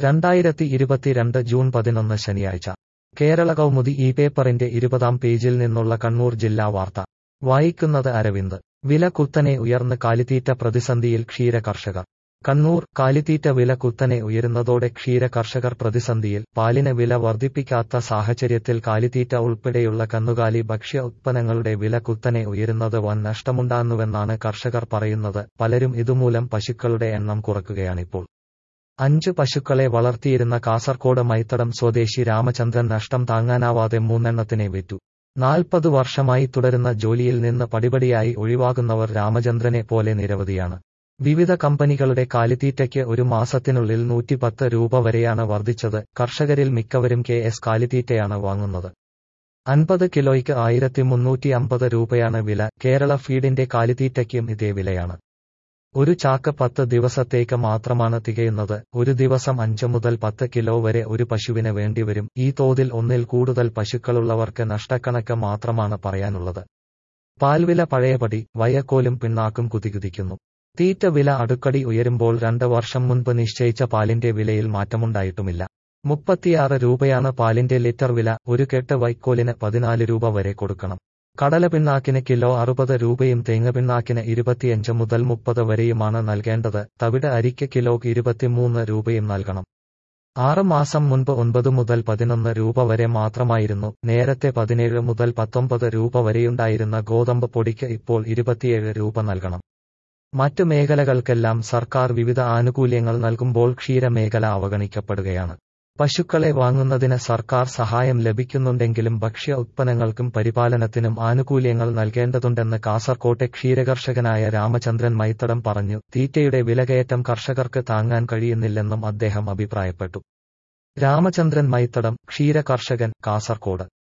രണ്ടായിരത്തി ഇരുപത്തിരണ്ട് ജൂൺ പതിനൊന്ന് ശനിയാഴ്ച കേരള കൗമുദി ഈ പേപ്പറിന്റെ ഇരുപതാം പേജിൽ നിന്നുള്ള കണ്ണൂർ ജില്ലാ വാർത്ത വായിക്കുന്നത് അരവിന്ദ് വില കുത്തനെ ഉയർന്ന് കാലിത്തീറ്റ പ്രതിസന്ധിയിൽ ക്ഷീര കർഷകർ കണ്ണൂർ കാലിത്തീറ്റ വില കുത്തനെ ഉയരുന്നതോടെ ക്ഷീര കർഷകർ പ്രതിസന്ധിയിൽ പാലിന് വില വർദ്ധിപ്പിക്കാത്ത സാഹചര്യത്തിൽ കാലിത്തീറ്റ ഉൾപ്പെടെയുള്ള കന്നുകാലി ഭക്ഷ്യ ഉത്പന്നങ്ങളുടെ വില കുത്തനെ ഉയരുന്നത് വൻ നഷ്ടമുണ്ടാകുന്നുവെന്നാണ് കർഷകർ പറയുന്നത് പലരും ഇതുമൂലം പശുക്കളുടെ എണ്ണം കുറക്കുകയാണിപ്പോൾ അഞ്ച് പശുക്കളെ വളർത്തിയിരുന്ന കാസർകോട് മൈത്തടം സ്വദേശി രാമചന്ദ്രൻ നഷ്ടം താങ്ങാനാവാതെ മൂന്നെണ്ണത്തിനെ വിറ്റു നാൽപ്പത് വർഷമായി തുടരുന്ന ജോലിയിൽ നിന്ന് പടിപടിയായി ഒഴിവാകുന്നവർ രാമചന്ദ്രനെ പോലെ നിരവധിയാണ് വിവിധ കമ്പനികളുടെ കാലിത്തീറ്റയ്ക്ക് ഒരു മാസത്തിനുള്ളിൽ നൂറ്റിപ്പത്ത് രൂപ വരെയാണ് വർദ്ധിച്ചത് കർഷകരിൽ മിക്കവരും കെ എസ് കാലിത്തീറ്റയാണ് വാങ്ങുന്നത് അൻപത് കിലോയ്ക്ക് ആയിരത്തി മുന്നൂറ്റി അമ്പത് രൂപയാണ് വില കേരള ഫീഡിന്റെ കാലിത്തീറ്റയ്ക്കും ഇതേ വിലയാണ് ഒരു ചാക്ക് പത്ത് ദിവസത്തേക്ക് മാത്രമാണ് തികയുന്നത് ഒരു ദിവസം അഞ്ച് മുതൽ പത്ത് കിലോ വരെ ഒരു പശുവിന് വേണ്ടിവരും ഈ തോതിൽ ഒന്നിൽ കൂടുതൽ പശുക്കളുള്ളവർക്ക് നഷ്ടക്കണക്ക് മാത്രമാണ് പറയാനുള്ളത് പാൽവില പഴയപടി വയക്കോലും പിണ്ണാക്കും കുതികുതിക്കുന്നു തീറ്റ വില അടുക്കടി ഉയരുമ്പോൾ രണ്ട് വർഷം മുൻപ് നിശ്ചയിച്ച പാലിന്റെ വിലയിൽ മാറ്റമുണ്ടായിട്ടുമില്ല മുപ്പത്തിയാറ് രൂപയാണ് പാലിന്റെ ലിറ്റർ വില ഒരു കെട്ട് വൈക്കോലിന് പതിനാല് രൂപ വരെ കൊടുക്കണം കടല പിണ്ണാക്കിന് കിലോ അറുപത് രൂപയും തേങ്ങ പിണ്ണാക്കിന് ഇരുപത്തിയഞ്ച് മുതൽ മുപ്പത് വരെയുമാണ് നൽകേണ്ടത് തവിട് അരിക്ക് കിലോക്ക് ഇരുപത്തിമൂന്ന് രൂപയും നൽകണം ആറ് മാസം മുൻപ് ഒൻപത് മുതൽ പതിനൊന്ന് രൂപ വരെ മാത്രമായിരുന്നു നേരത്തെ പതിനേഴ് മുതൽ പത്തൊമ്പത് രൂപ വരെയുണ്ടായിരുന്ന ഗോതമ്പ് പൊടിക്ക് ഇപ്പോൾ ഇരുപത്തിയേഴ് രൂപ നൽകണം മറ്റു മേഖലകൾക്കെല്ലാം സർക്കാർ വിവിധ ആനുകൂല്യങ്ങൾ നൽകുമ്പോൾ ക്ഷീരമേഖല അവഗണിക്കപ്പെടുകയാണ് പശുക്കളെ വാങ്ങുന്നതിന് സർക്കാർ സഹായം ലഭിക്കുന്നുണ്ടെങ്കിലും ഭക്ഷ്യ ഉത്പന്നങ്ങൾക്കും പരിപാലനത്തിനും ആനുകൂല്യങ്ങൾ നൽകേണ്ടതുണ്ടെന്ന് കാസർകോട്ടെ ക്ഷീരകർഷകനായ രാമചന്ദ്രൻ മൈത്തടം പറഞ്ഞു തീറ്റയുടെ വിലകയറ്റം കർഷകർക്ക് താങ്ങാൻ കഴിയുന്നില്ലെന്നും അദ്ദേഹം അഭിപ്രായപ്പെട്ടു രാമചന്ദ്രൻ മൈത്തടം ക്ഷീരകർഷകൻ കാസർകോട്